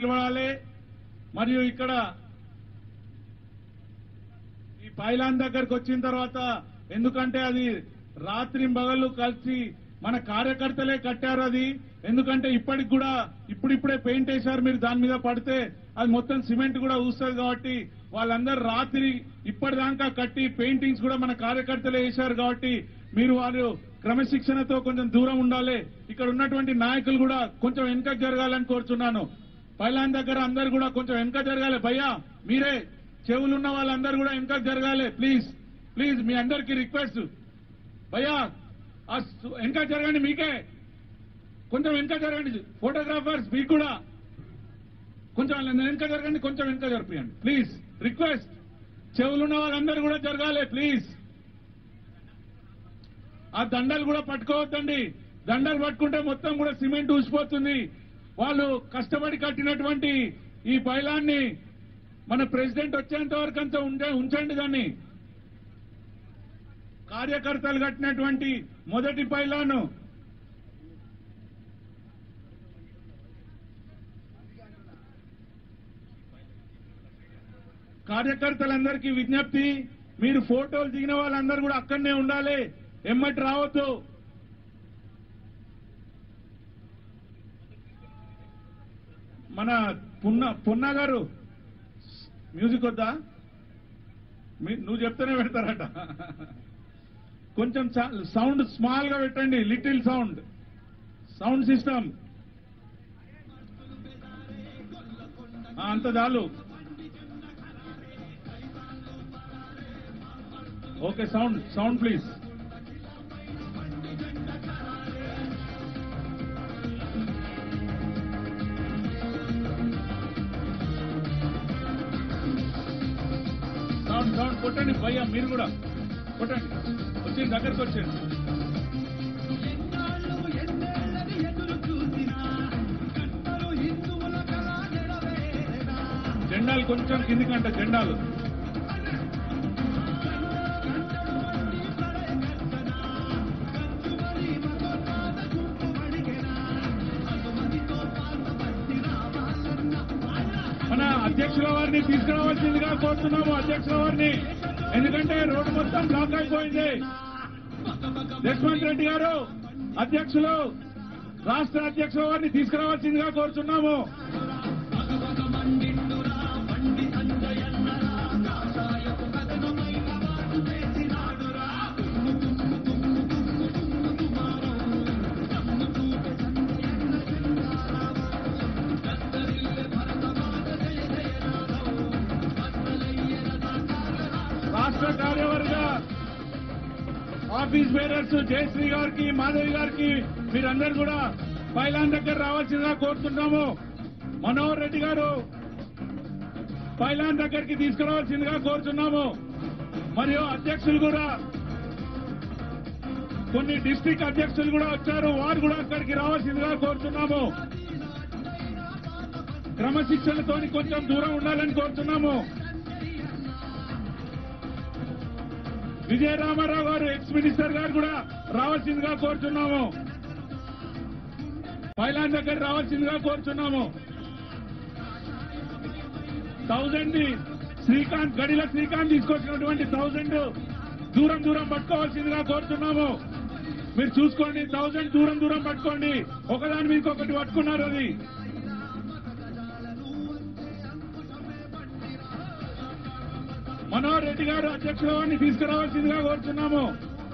నిలబడాలి మరియు ఇక్కడ ఈ పైలాన్ దగ్గరకు వచ్చిన తర్వాత ఎందుకంటే అది రాత్రి పగళ్ళు కలిసి మన కార్యకర్తలే కట్టారు అది ఎందుకంటే ఇప్పటికి కూడా ఇప్పుడిప్పుడే పెయింట్ వేశారు మీరు దాని మీద పడితే అది మొత్తం సిమెంట్ కూడా ఊస్తుంది కాబట్టి వాళ్ళందరూ రాత్రి ఇప్పటిదాకా కట్టి పెయింటింగ్స్ కూడా మన కార్యకర్తలే వేశారు కాబట్టి మీరు వారు క్రమశిక్షణతో కొంచెం దూరం ఉండాలి ఇక్కడ ఉన్నటువంటి నాయకులు కూడా కొంచెం వెనుక జరగాలని కోరుచున్నాను పైలాన్ దగ్గర అందరు కూడా కొంచెం వెనుక జరగాలి భయ్యా మీరే చెవులున్న వాళ్ళందరూ కూడా వెనుక జరగాలి ప్లీజ్ ప్లీజ్ మీ అందరికీ రిక్వెస్ట్ భయ్యా ఆ సు- వెనుక జరగండి మీకే కొంచెం వెనుక జరగండి ఫోటోగ్రాఫర్స్ మీకు కూడా కొంచెం వాళ్ళని వెనుక జరగండి కొంచెం వెనుక జరిపియండి ప్లీజ్ రిక్వెస్ట్ చెవులున్న వాళ్ళందరూ కూడా జరగాలి ప్లీజ్ ఆ దండలు కూడా పట్టుకోవద్దండి దండలు పట్టుకుంటే మొత్తం కూడా సిమెంట్ ఊసిపోతుంది వాళ్ళు కష్టపడి కట్టినటువంటి ఈ పైలాన్ని మన ప్రెసిడెంట్ వచ్చేంత వరకు అంతా ఉంటే ఉంచండి దాన్ని కార్యకర్తలు కట్టినటువంటి మొదటి పైలాను కార్యకర్తలందరికీ విజ్ఞప్తి మీరు ఫోటోలు దిగిన వాళ్ళందరూ కూడా అక్కడనే ఉండాలి ఎమ్మటి రావద్దు మన పున్న పున్నా గారు మ్యూజిక్ వద్దా మీ- నువ్వు చెప్తేనే పెడతారట కొంచెం స- సౌండ్ స్మాల్ గా పెట్టండి లిటిల్ సౌండ్ సౌండ్ సిస్టమ్ అంత చాలు okay sound sound please sound sound కొట్టండి భయ్యా మీరు కూడా కొట్టండి వచ్చింది దగ్గరకు వచ్చేయండి ఎన్నాళ్ళు ఎన్నేళ్ళని ఎదురు చూసినా కట్టలు హిందువుల కళ నెరవేరేనా జెండాలు కొంచెం కిందికంట జెండాలు మన అధ్యక్షుల వారిని తీసుకురావాల్సిందిగా కోరుతున్నాము అధ్యక్షుల వారిని ఎందుకంటే రోడ్డు మొత్తం బ్లాక్ అయిపోయింది యశ్వంత్ రెడ్డి గారు అధ్యక్షులు రాష్ట్ర అధ్యక్షుల వారిని తీసుకురావాల్సిందిగా కోరుతున్నాము రాష్ట్ర కార్యవర్గ ఆఫీస్ బేరర్స్ జయశ్రీ గారికి మాధవి గారికి మీరందరూ కూడా పైలాన్ దగ్గర రావాల్సిందిగా కోరుతున్నాము మనోహర్ రెడ్డి గారు పైలాన్ దగ్గరికి తీసుకురావాల్సిందిగా కోరుతున్నాము మరియు అధ్యక్షులు కూడా కొన్ని డిస్టిక్ అధ్యక్షులు కూడా వచ్చారు వారు కూడా అక్కడికి రావాల్సిందిగా కోరుతున్నాము క్రమశిక్షణతో కొంచెం దూరం ఉండాలని కోరుతున్నాము విజయ రామారావు గారు ఎక్స్ మినిస్టర్ గారు కూడా రావాల్సిందిగా కోరుతున్నాము పైలాన్ దగ్గర రావాల్సిందిగా కోరుతున్నాము థౌజండ్ శ్రీకాంత్ గడిల శ్రీకాంత్ తీసుకొచ్చినటువంటి థౌజండ్ దూరం దూరం పట్టుకోవాల్సిందిగా కోరుతున్నాము మీరు చూసుకోండి థౌజండ్ దూరం దూరం పట్టుకోండి ఒకదాని మీకు ఒకటి పట్టుకున్నారు అది మనోహర్ రెడ్డి గారు అధ్యక్షుల వారిని తీసుకురావాల్సిందిగా కోరుతున్నాము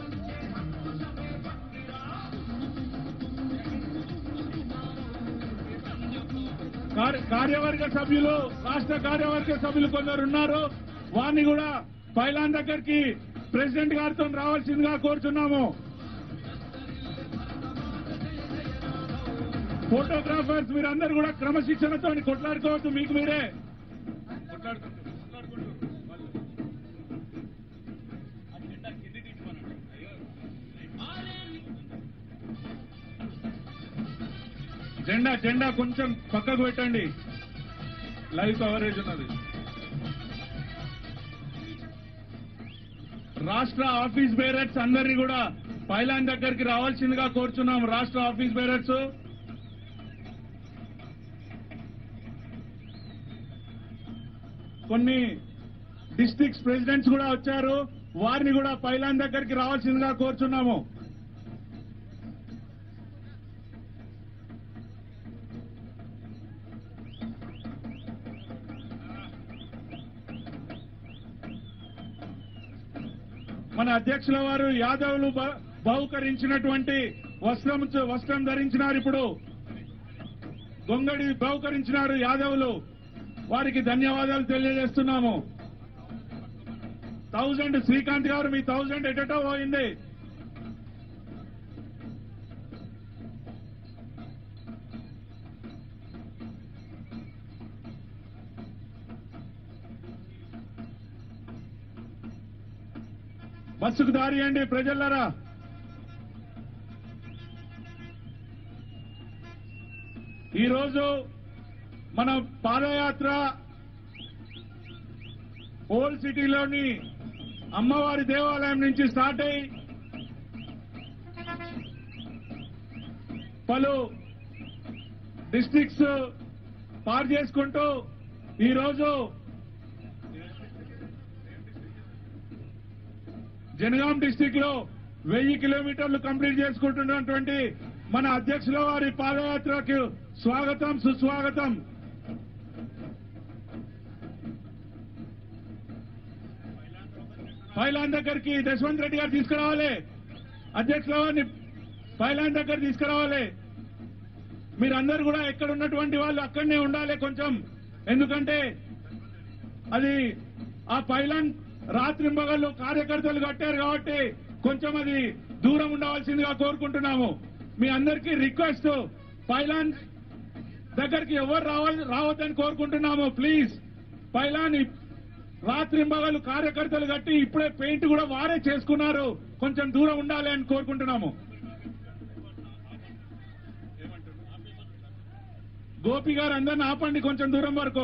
కార్య- కార్యవర్గ సభ్యులు రాష్ట్ర కార్యవర్గ సభ్యులు కొందరు ఉన్నారు వారిని కూడా పైలాన్ దగ్గరికి ప్రెసిడెంట్ గారితో రావాల్సిందిగా కోరుతున్నాము ఫోటోగ్రాఫర్స్ మీరందరూ కూడా క్రమశిక్షణతో కొట్లాడుకోవద్దు మీకు మీరే కొట్లాడుకుంటూ కొట్లాడుకుంటూ జెండా జెండా కొంచెం పక్కకు పెట్టండి లైవ్ కవరేజ్ ఉన్నది రాష్ట్ర ఆఫీస్ బేరర్స్ అందరినీ కూడా పైలాన్ దగ్గరికి రావాల్సిందిగా కోరుచున్నాం రాష్ట్ర ఆఫీస్ బేరర్స్ కొన్ని డిస్ట్రిక్ట్స్ ప్రెసిడెంట్స్ కూడా వచ్చారు వారిని కూడా పైలాన్ దగ్గరికి రావాల్సిందిగా కోరుచున్నాము మన అధ్యక్షుల వారు యాదవులు బ- బహుకరించినటువంటి వస్త్రం వస్త్రం ధరించినారు ఇప్పుడు గొంగడి బహుకరించినారు యాదవులు వారికి ధన్యవాదాలు తెలియజేస్తున్నాము థౌజండ్ శ్రీకాంత్ గారు మీ థౌజండ్ ఎటటో పోయింది బస్సుకు దారి అండి ప్రజలరా ఈరోజు మన పాదయాత్ర ఓల్డ్ సిటీలోని అమ్మవారి దేవాలయం నుంచి స్టార్ట్ అయి పలు డిస్ట్రిక్ట్స్ పార్ చేసుకుంటూ ఈరోజు జనగాం డిస్టిక్ లో వెయ్యి కిలోమీటర్లు కంప్లీట్ చేసుకుంటున్నటువంటి మన అధ్యక్షుల వారి పాదయాత్రకు స్వాగతం సుస్వాగతం పైలాన్ దగ్గరికి దశవంత్ రెడ్డి గారు తీసుకురావాలి అధ్యక్షుల వారిని పైలాన్ దగ్గర తీసుకురావాలి మీరందరూ కూడా ఎక్కడ ఉన్నటువంటి వాళ్ళు అక్కడనే ఉండాలి కొంచెం ఎందుకంటే అది ఆ పైలాన్ రాత్రింబగళ్ళు కార్యకర్తలు కట్టారు కాబట్టి కొంచెం అది దూరం ఉండవలసిందిగా కోరుకుంటున్నాము మీ అందరికీ రిక్వెస్ట్ పైలాన్ దగ్గరికి ఎవరు రావాలి రావద్దని కోరుకుంటున్నాము ప్లీజ్ పైలాన్ రాత్రింబగళ్ళు కార్యకర్తలు కట్టి ఇప్పుడే పెయింట్ కూడా వారే చేసుకున్నారు కొంచెం దూరం ఉండాలి అని కోరుకుంటున్నాము గోపి గారు అందరిని ఆపండి కొంచెం దూరం వరకు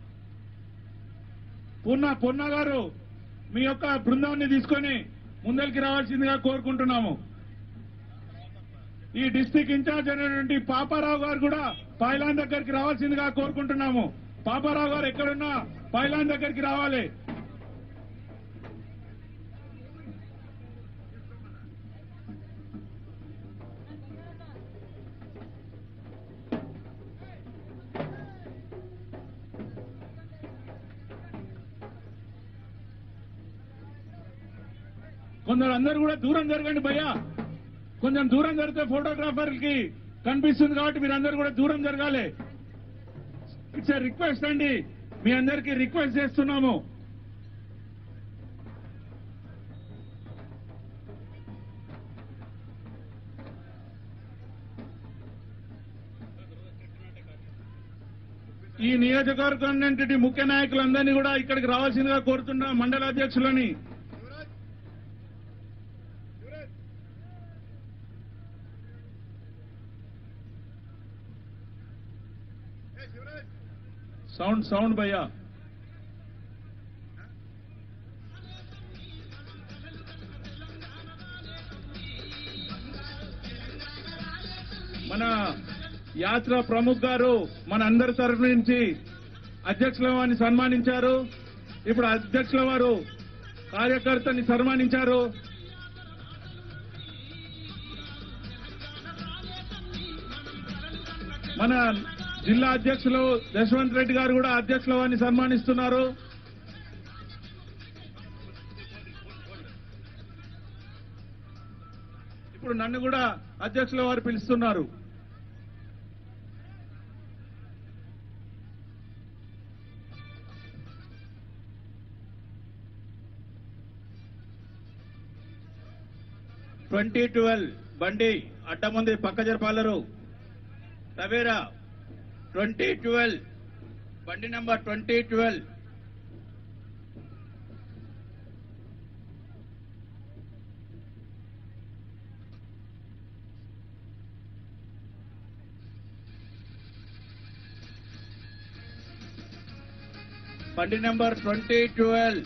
పూర్ణ పూర్ణ గారు మీ యొక్క బృందాన్ని తీసుకొని ముందరికి రావాల్సిందిగా కోరుకుంటున్నాము ఈ డిస్టిక్ ఇన్ఛార్జ్ అయినటువంటి పాపారావు గారు కూడా పైలాన్ దగ్గరికి రావాల్సిందిగా కోరుకుంటున్నాము పాపారావు గారు ఎక్కడున్నా పైలాన్ దగ్గరికి రావాలి కొందరు అందరూ కూడా దూరం జరగండి భయ్యా కొంచెం దూరం జరిగితే ఫోటోగ్రాఫర్కి కనిపిస్తుంది కాబట్టి మీరందరూ కూడా దూరం జరగాలి ఇట్స్ రిక్వెస్ట్ అండి మీ అందరికీ రిక్వెస్ట్ చేస్తున్నాము ఈ నియోజకవర్గం ముఖ్య నాయకులందరినీ కూడా ఇక్కడికి రావాల్సిందిగా కోరుతున్నా మండల అధ్యక్షులని సౌండ్ సౌండ్ భయ్యా మన యాత్ర ప్రముఖ్ గారు మన అందరి తరఫు నుంచి అధ్యక్షుల వారిని సన్మానించారు ఇప్పుడు అధ్యక్షుల వారు కార్యకర్తని సన్మానించారు మన జిల్లా అధ్యక్షులు యశ్వంత్ రెడ్డి గారు కూడా అధ్యక్షుల వారిని సన్మానిస్తున్నారు ఇప్పుడు నన్ను కూడా అధ్యక్షుల వారు పిలుస్తున్నారు ట్వంటీ ట్వెల్వ్ బండి అడ్డముంది పక్క జరపాలరు టవేరా ట్వంటీ ట్వెల్వ్ బండి నంబర్ ట్వంటీ ట్వెల్వ్ బండి number twenty twelve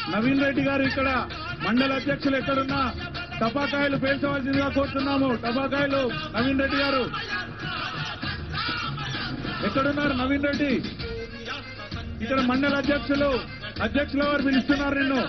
Naveen Reddy గారు ఇక్కడ మండల అధ్యక్షులు ఎక్కడున్నా టపాకాయలు పేల్చవలసిందిగా కోరుతున్నాము టపాకాయలు నవీన్ రెడ్డి గారు ఎక్కడున్నారు నవీన్ రెడ్డి ఇక్కడ మండల అధ్యక్షులు అధ్యక్షుల వారు పిలుస్తున్నారు నిన్ను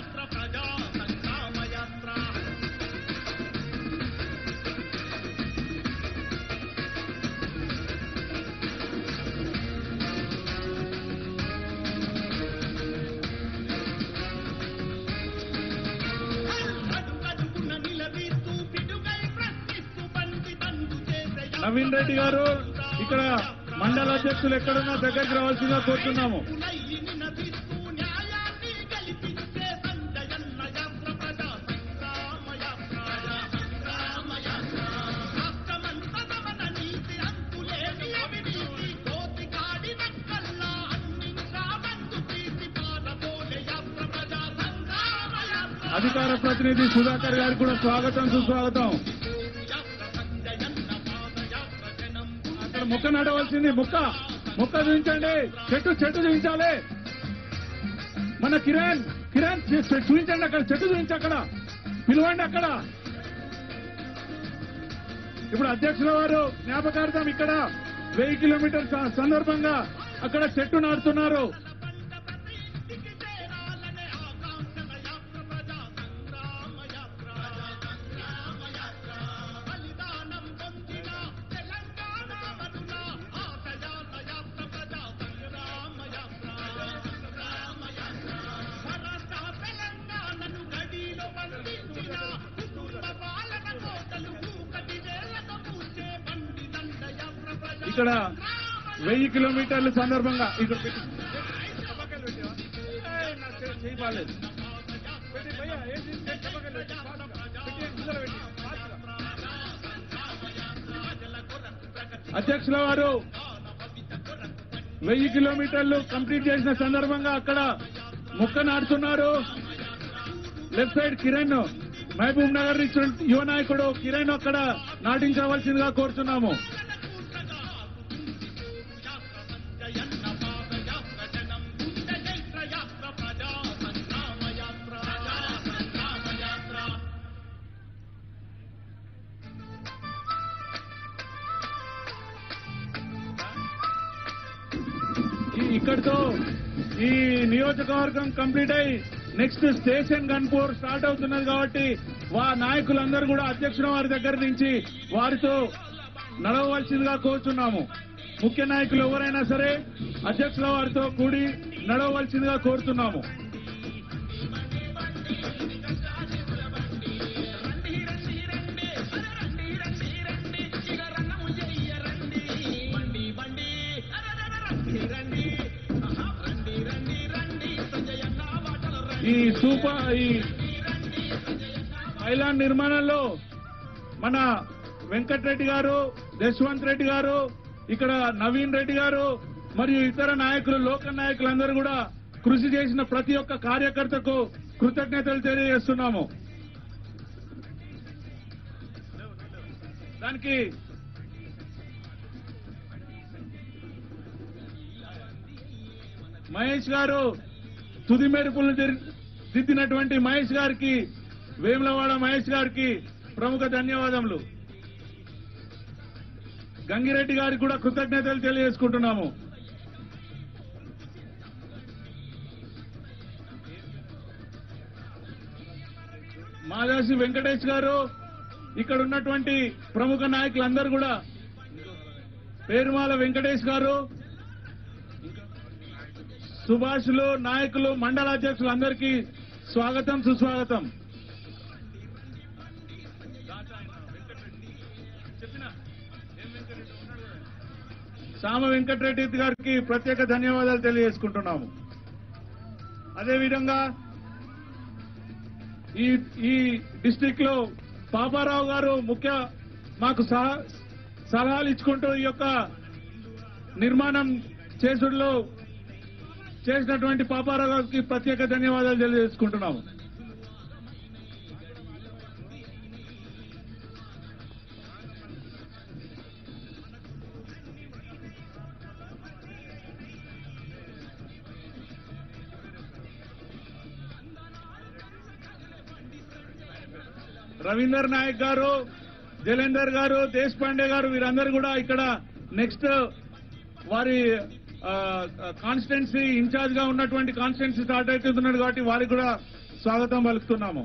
అడుగడుగున నిలదీస్తూ పిడుగై ప్రశ్నిస్తూ బండి బండు చేసే నవీన్ రెడ్డి గారు ఇక్కడ మండల అధ్యక్షులు ఎక్కడున్నా దగ్గరికి రావాల్సిందిగా కోరుతున్నాము పులయ్యి నినదిస్తూ న్యాయాన్ని గెలిపించే సంజయన్న యాత్ర ప్రజా సంగ్రామ యాత్ర సంగ్రామ యాత్ర రాష్ట్రమంత గమన నీతి అంతులేని అవినీతి కోతి కాడి నక్కల్లా అన్నింకా బంధు తీసి పాలబోలే యాత్ర ప్రజా సంగ్రామ యాత్ర అధికార ప్రతినిధి సుధాకర్ గారికి కూడా స్వాగతం సుస్వాగతం యాత్ర సంజయన్న పాదయాత్ర జనం అక్కడ మొక్క నడవలసింది మొక్క మొక్క చూపించండి చెట్టు చెట్టు చూపించాలి మన కిరణ్ కిరణ్ చె- చె- చూపించండి అక్కడ చెట్టు చూపించి అక్కడ పిలవండి అక్కడ ఇప్పుడు అధ్యక్షుల వారు జ్ఞాపకార్థం ఇక్కడ వెయ్యి కిలోమీటర్ స- సందర్భంగా అక్కడ చెట్టు నాటుతున్నారు ఇంటికి చేరాలనే ఆకాంక్షల యాత్ర ప్రజా సంగ్రామ యాత్ర సంగ్రామ యాత్ర బలిదానం పొందిన తెలంగాణ మనుల ఆశయాల యాత్ర ప్రజా సంగ్రామ యాత్ర సంగ్రామ యాత్ర స్వరాష్ట్ర తెలంగాణను గడిలో బంధించిన కుటుంబ పాలన కోటలు కూకటి వేలతో కూర్చే బండి దండ యాత్ర ప్రజా ఇక్కడ వెయ్యి కిలోమీటర్ల సందర్భంగా ఇక్కడ పెట్టు. ఏయ్, నా చే- చేయి బాలేదు. పెట్టి, భయ్యా, ఏం చేస్తే టపాకాయలు పెట్టి, ఫాస్ట్గా. పెట్టి, ముందర పెట్టి, ఫాస్ట్గా. అధ్యక్షుల వారు వెయ్యి కిలోమీటర్లు కంప్లీట్ చేసిన సందర్భంగా అక్కడ మొక్క నాటుతున్నారు left side Kiran Mahabubnagar నుంచి యువ నాయకుడు కిరణ్ అక్కడ నాటించవలసిందిగా కోరుతున్నాము జయన్న పాదయాత్ర జనం గుండె చైత్ర యాత్ర ప్రజా సంగ్రామ యాత్ర ప్రజా సంగ్రామ యాత్ర ఈ- ఇక్కడితో ఈ నియోజకవర్గం కంప్లీట్ అయి నెక్స్ట్ స్టేషన్ గన్పూర్ స్టార్ట్ అవుతున్నది కాబట్టి వా నాయకులందరూ కూడా అధ్యక్షుల వారి దగ్గర నుంచి వారితో నడవవలసిందిగా కోరుతున్నాము ముఖ్య నాయకులు ఎవరైనా సరే అధ్యక్షుల వారితో కూడి నడవవలసిందిగా కోరుతున్నాము ఈ సూపర్ ఈ ఐలాండ్ నిర్మాణంలో మన వెంకటరెడ్డి గారు యశ్వంత్ రెడ్డి గారు ఇక్కడ నవీన్ రెడ్డి గారు మరియు ఇతర నాయకులు లోకల్ నాయకులందరూ కూడా కృషి చేసిన ప్రతి ఒక్క కార్యకర్తకు కృతజ్ఞతలు తెలియజేస్తున్నాము దానికి మహేష్ గారు తుది మెరుపులు దిర్- దిద్దినటువంటి మహేష్ గారికి వేములవాడ మహేష్ గారికి ప్రముఖ ధన్యవాదములు గంగిరెడ్డి గారికి కూడా కృతజ్ఞతలు తెలియజేసుకుంటున్నాము మాదాసి వెంకటేష్ గారు ఇక్కడ ఉన్నటువంటి ప్రముఖ నాయకులందరూ కూడా పేరుమాల వెంకటేష్ గారు సుభాష్లు నాయకులు మండల అధ్యక్షులు అందరికీ స్వాగతం సుస్వాగతం సామ వెంకటరెడ్డి గారికి ప్రత్యేక ధన్యవాదాలు తెలియజేసుకుంటున్నాము అదేవిధంగా ఈ ఈ డిస్టిక్ లో పాపారావు గారు ముఖ్య మాకు సహ- సలహాలు ఇచ్చుకుంటూ ఈ యొక్క నిర్మాణం చేసుడులో చేసినటువంటి పాపారావు గారికి ప్రత్యేక ధన్యవాదాలు తెలియజేసుకుంటున్నాము రవీందర్ నాయక్ గారు జలేందర్ గారు దేశపాండే గారు వీరందరూ కూడా ఇక్కడ నెక్స్ట్ వారి కాన్స్టిట్యున్సీ ఇన్ఛార్జ్ గా ఉన్నటువంటి కాన్స్టిట్యున్సీ స్టార్ట్ అవుతున్నాడు కాబట్టి వారికి కూడా స్వాగతం పలుకుతున్నాము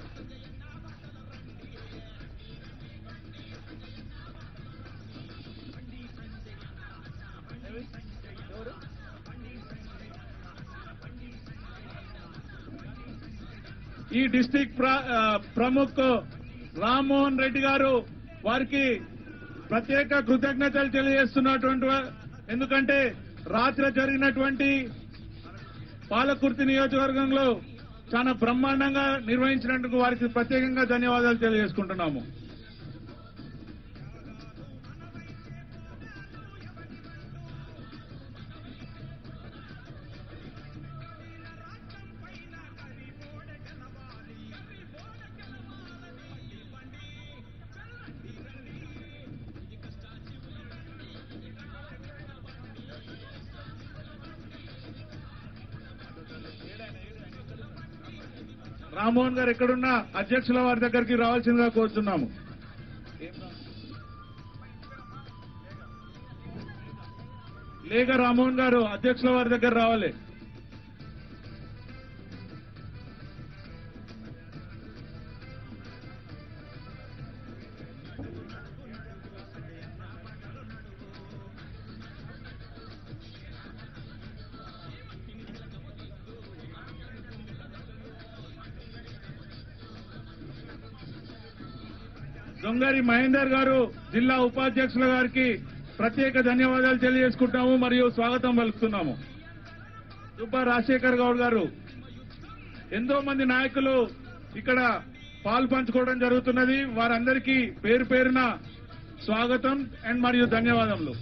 ఈ డిస్టిక్ ప్ర- ఆ, ప్రముఖ్ రామ్మోహన్ రెడ్డి గారు వారికి ప్రత్యేక కృతజ్ఞతలు తెలియజేస్తున్నటువంటి వా- ఎందుకంటే రాత్రి జరిగినటువంటి పాలకుర్తి నియోజకవర్గంలో చాలా బ్రహ్మాండంగా నిర్వహించినందుకు వారికి ప్రత్యేకంగా ధన్యవాదాలు తెలియజేసుకుంటున్నాము రామ్మోహన్ గారు ఎక్కడున్నా అధ్యక్షుల వారి దగ్గరికి రావాల్సిందిగా కోరుతున్నాము లేక రామ్మోహన్ గారు అధ్యక్షుల వారి దగ్గర రావాలి దొంగరి మహేందర్ గారు జిల్లా ఉపాధ్యక్షుల గారికి ప్రత్యేక ధన్యవాదాలు తెలియజేసుకుంటాము మరియు స్వాగతం పలుకుతున్నాము దుబ్బా రాజశేఖర్ గౌడ్ గారు ఎంతో మంది నాయకులు ఇక్కడ పాలు పంచుకోవడం జరుగుతున్నది వారందరికీ పేరు పేరున స్వాగతం అండ్ మరియు ధన్యవాదములు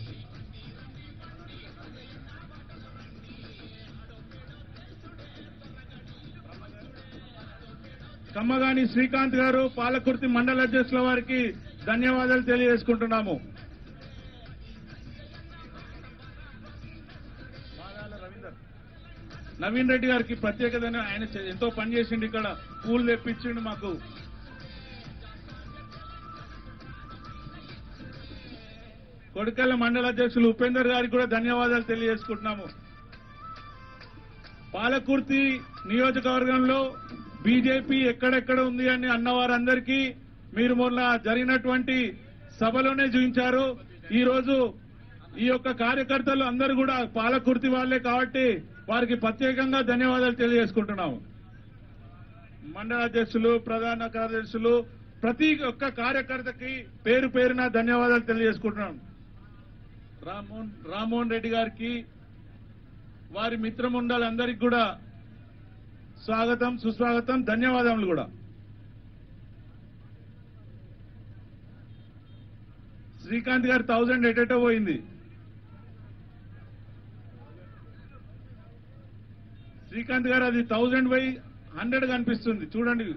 కమ్మగాని శ్రీకాంత్ గారు పాలకుర్తి మండల అధ్యక్షుల వారికి ధన్యవాదాలు తెలియజేసుకుంటున్నాము నవీన్ రెడ్డి గారికి ప్రత్యేక ధన్య- ఆయన చే- ఎంతో పని చేసిండు ఇక్కడ పూలు తెప్పించిండు మాకు కొడుకల్ల మండల అధ్యక్షులు ఉపేందర్ గారికి కూడా ధన్యవాదాలు తెలియజేసుకుంటున్నాము పాలకుర్తి నియోజకవర్గంలో బీజేపీ ఎక్కడెక్కడ ఉంది అని అన్నవారందరికీ మీరు మొన్న జరిగినటువంటి సభలోనే చూపించారు ఈ రోజు ఈ యొక్క కార్యకర్తలు అందరూ కూడా పాలకుర్తి వాళ్లే కాబట్టి వారికి ప్రత్యేకంగా ధన్యవాదాలు తెలియజేసుకుంటున్నాము మండల అధ్యక్షులు ప్రధాన కార్యదర్శులు ప్రతి ఒక్క కార్యకర్తకి పేరు పేరున ధన్యవాదాలు తెలియజేసుకుంటున్నాం రామ్మోహన్ రామ్మోహన్ రెడ్డి గారికి వారి మిత్రముండాలందరికీ కూడా స్వాగతం సుస్వాగతం ధన్యవాదములు కూడా శ్రీకాంత్ గారు థౌజండ్ ఎటెటో పోయింది శ్రీకాంత్ గారు అది థౌజండ్ పోయి హండ్రెడ్ కనిపిస్తుంది చూడండి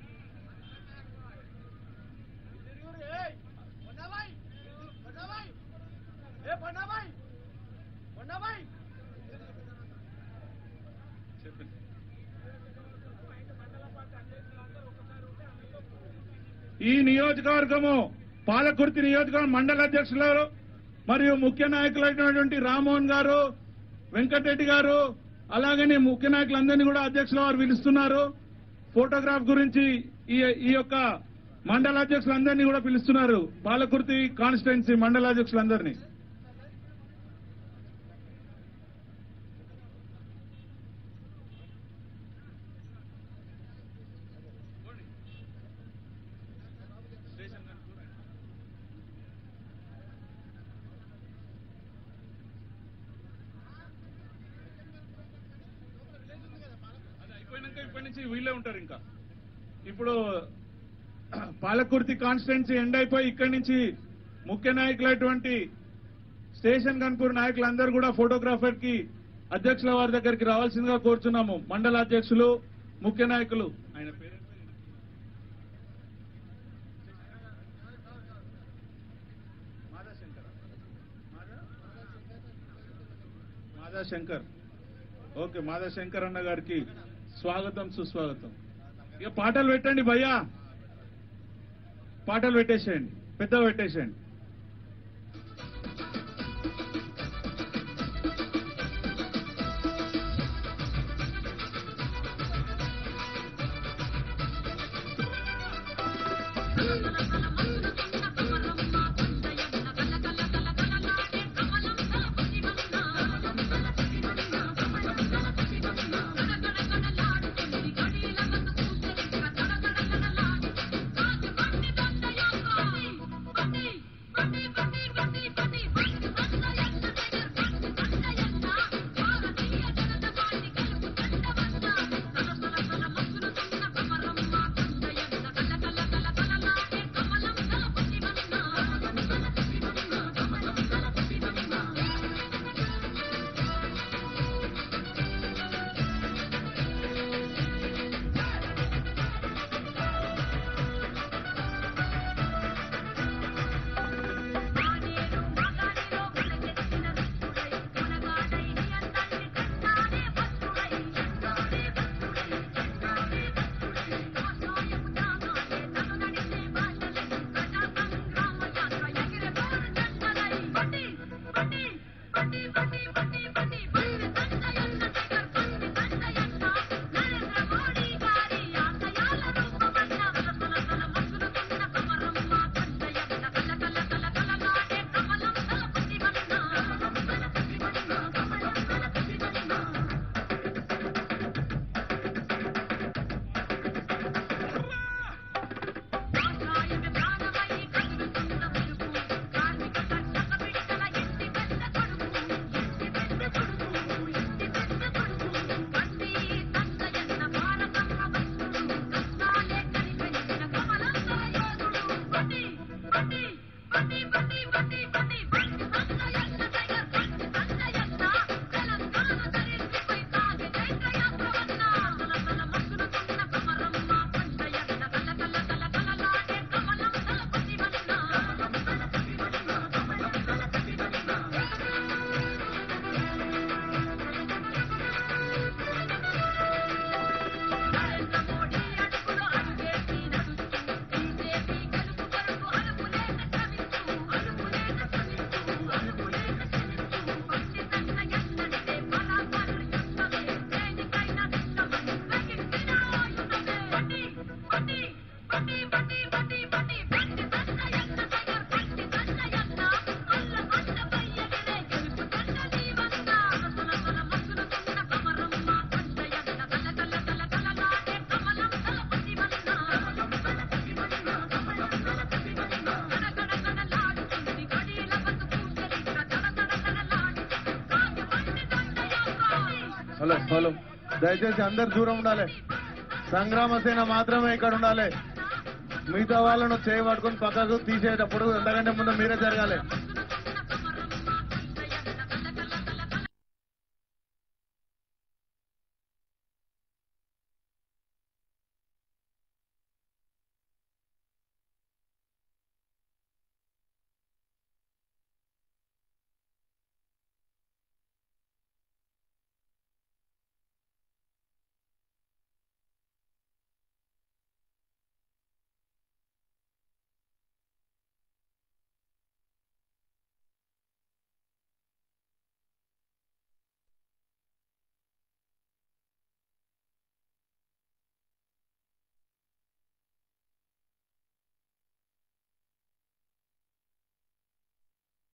ఈ నియోజకవర్గము పాలకుర్తి నియోజకవర్గం మండల అధ్యక్షులు మరియు ముఖ్య నాయకులైనటువంటి రామ్మోహన్ గారు వెంకటరెడ్డి గారు అలాగనే ముఖ్య నాయకులందరినీ కూడా అధ్యక్షుల వారు పిలుస్తున్నారు ఫోటోగ్రాఫ్ గురించి ఈ ఈ యొక్క మండల అధ్యక్షులందరినీ కూడా పిలుస్తున్నారు పాలకుర్తి కాన్స్టిట్యున్సీ మండల అధ్యక్షులందరినీ అది అయిపోయినాక ఇప్పటి నుంచి వీళ్ళే ఉంటారు ఇంకా ఇప్పుడు పాలకుర్తి కాన్స్టిట్యున్సీ ఎండ్ అయిపోయి ఇక్కడి నుంచి ముఖ్య నాయకులైనటువంటి స్టేషన్ కన్పూర్ నాయకులందరూ కూడా ఫోటోగ్రాఫర్ కి అధ్యక్షుల వారి దగ్గరికి రావాల్సిందిగా కోరుచున్నాము మండల అధ్యక్షులు ముఖ్య నాయకులు ఆయన పేరు మాదా శంకర్ ఓకే మాదా శంకర్ అన్న గారికి స్వాగతం సుస్వాగతం ఇక పాటలు పెట్టండి భయ్యా పాటలు పెట్టేసేయండి పెద్దగా పెట్టేసేయండి హలో హలో దయచేసి అందరు దూరం ఉండాలి సంగ్రామ సేన మాత్రమే ఇక్కడ ఉండాలి మిగతా వాళ్ళను చేయబట్టుకుని పక్కకు తీసేటప్పుడు ఎంతకంటే ముందు మీరే జరగాలి